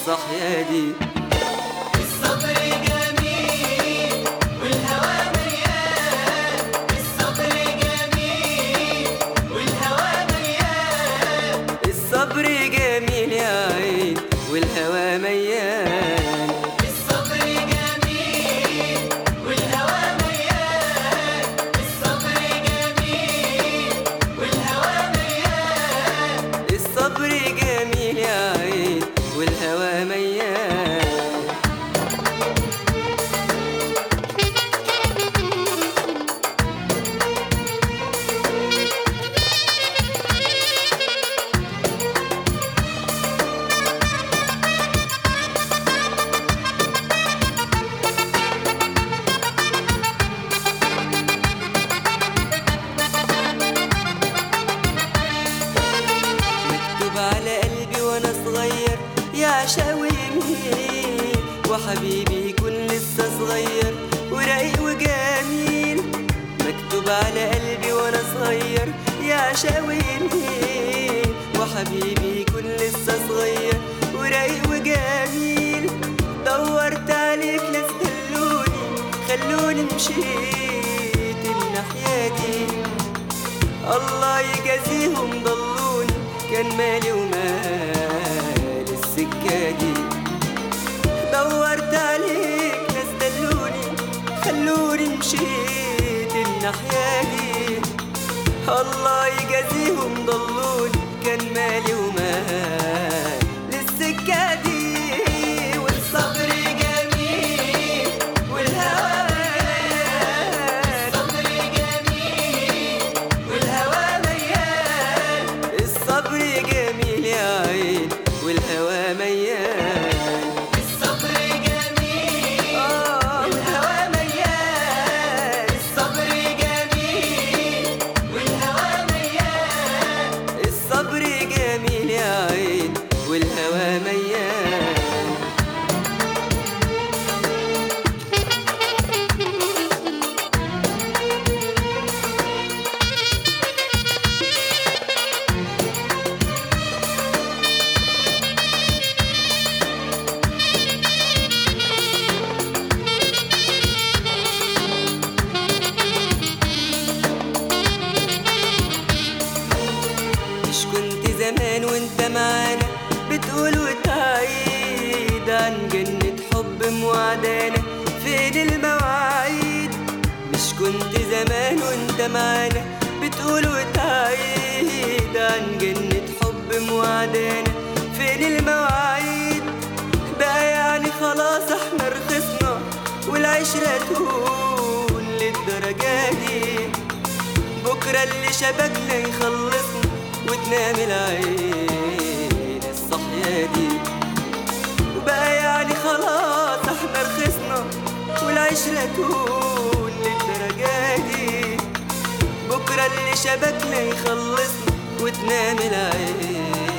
الصحية دي الصبر جميل والهوى مليان الصبر جميل والهوى مليان الصبر جميل يا عين والهوى ميان الصبر جميل والهوى مليان الصبر جميل والهوى مليان الصبر جميل يا عين والهوى ميان مكتوب على قلبي وانا صغير يا عشاوي يمين وحبيبي يكون لسه صغير ورايق وجميل مكتوب على قلبي وانا صغير يا عشاوي يمين وحبيبي يكون لسه صغير ورايق وجميل دورت عليك ناس دلوني خلوني مشيت الناحية دي الله يجازيهم ضلوني كان مالي ومال السكة دي دورت عليك ناس دلوني خلوني مشيت الناحية دي الله يجازيهم ضلوني كان مالي ومال للسكة دي والصبر جميل والهوى مليان الصبر جميل والهوى مليان الصبر جميل يا عين والهوى ميان الصبر جميل آه والهوى مليان الصبر جميل والهوى مليان الصبر جميل يا عين والهوى ميان مش كنت زمان وانت معانا بتقول وتعيد عن جنة حب موعدانا فين المواعيد مش كنت زمان وانت معانا بتقول وتعيد عن جنة حب موعدانا فين المواعيد بقى يعني خلاص احنا رخصنا والعشرة تهون للدرجة دي بكرة اللي شبكنا يخلصنا وتنام العين الصحية دي وبقى يعني خلاص احنا رخصنا والعشرة تهون للدرجة دي بكرة اللي شبكنا يخلصنا وتنام العين